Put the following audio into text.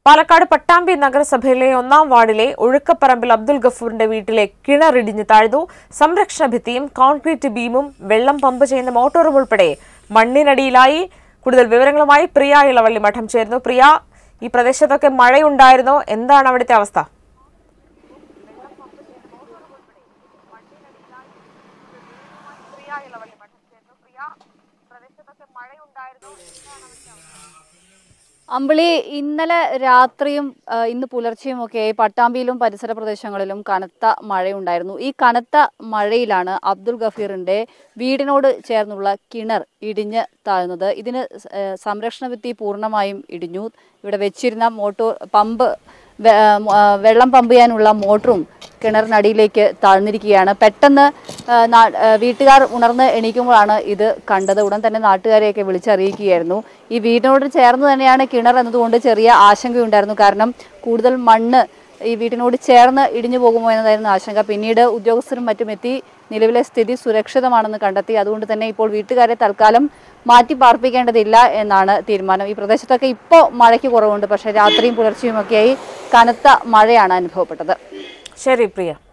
പാലക്കാട് പട്ടാമ്പി നഗരസഭയിലെ ഒന്നാം വാർഡിലെ ഒഴുക്കപ്പറമ്പിൽ അബ്ദുൽ ഗഫൂറിന്റെ വീട്ടിലെ കിണറിടിഞ്ഞ് താഴ്ന്നു സംരക്ഷണ ഭിത്തിയും കോൺക്രീറ്റ് ബീമും വെള്ളം പമ്പ് ചെയ്യുന്ന മോട്ടോറും ഉൾപ്പെടെ മണ്ണിനടിയിലായി കൂടുതൽ വിവരങ്ങളുമായി പ്രിയ ഇളവള്ളി മഠം ചേരുന്നു പ്രിയ ഈ പ്രദേശത്തൊക്കെ മഴയുണ്ടായിരുന്നോ എന്താണ് അവിടുത്തെ അവസ്ഥ അമ്പിളി ഇന്നലെ രാത്രിയും ആ, ഇന്ന് പുലർച്ചെയും ഒക്കെ പട്ടാമ്പിയിലും പരിസര പ്രദേശങ്ങളിലും കനത്ത മഴയുണ്ടായിരുന്നു ഈ കനത്ത മഴയിലാണ് അബ്ദുൽ ഗഫീറിന്റെ വീടിനോട് ചേർന്നുള്ള കിണർ ഇടിഞ്ഞ് താഴ്ന്നത് ഇതിന് സ്- ഏ, സംരക്ഷണ ഭിത്തി പൂർണ്ണമായും ഇടിഞ്ഞു ഇവിടെ വെച്ചിരുന്ന മോട്ടോർ പമ്പ് വെ- ആ, മ- ആ, വെള്ളം പമ്പ് ചെയ്യാനുള്ള മോട്ടറും കിണറിനടിയിലേക്ക് താഴ്ന്നിരിക്കുകയാണ് പെട്ടെന്ന് ആ, നാ- ആ, വീട്ടുകാർ ഉണർന്ന് എണീക്കുമ്പോഴാണ് ഇത് കണ്ടത് ഉടൻ തന്നെ നാട്ടുകാരെയൊക്കെ വിളിച്ചറിയിക്കുകയായിരുന്നു ഈ വീടിനോട് ചേർന്ന് തന്നെയാണ് കിണർ എന്നതുകൊണ്ട് ചെറിയ ആശങ്കയുണ്ടായിരുന്നു കാരണം കൂടുതൽ മണ്ണ് ഈ വീട്ടിനോട് ചേർന്ന് ഇടിഞ്ഞു പോകുമോ എന്നതായിരുന്നു ആശങ്ക പിന്നീട് ഉദ്യോഗസ്ഥരും മറ്റും എത്തി നിലവിലെ സ്ഥിതി സുരക്ഷിതമാണെന്ന് കണ്ടെത്തി അതുകൊണ്ട് തന്നെ ഇപ്പോൾ വീട്ടുകാരെ തൽക്കാലം മാറ്റി പാർപ്പിക്കേണ്ടതില്ല എന്നാണ് തീരുമാനം ഈ പ്രദേശത്തൊക്കെ ഇപ്പോൾ മഴയ്ക്ക് കുറവുണ്ട് പക്ഷേ രാത്രിയും പുലർച്ചെയുമൊക്കെയായി കനത്ത മഴയാണ് അനുഭവപ്പെട്ടത് ശരി പ്രിയ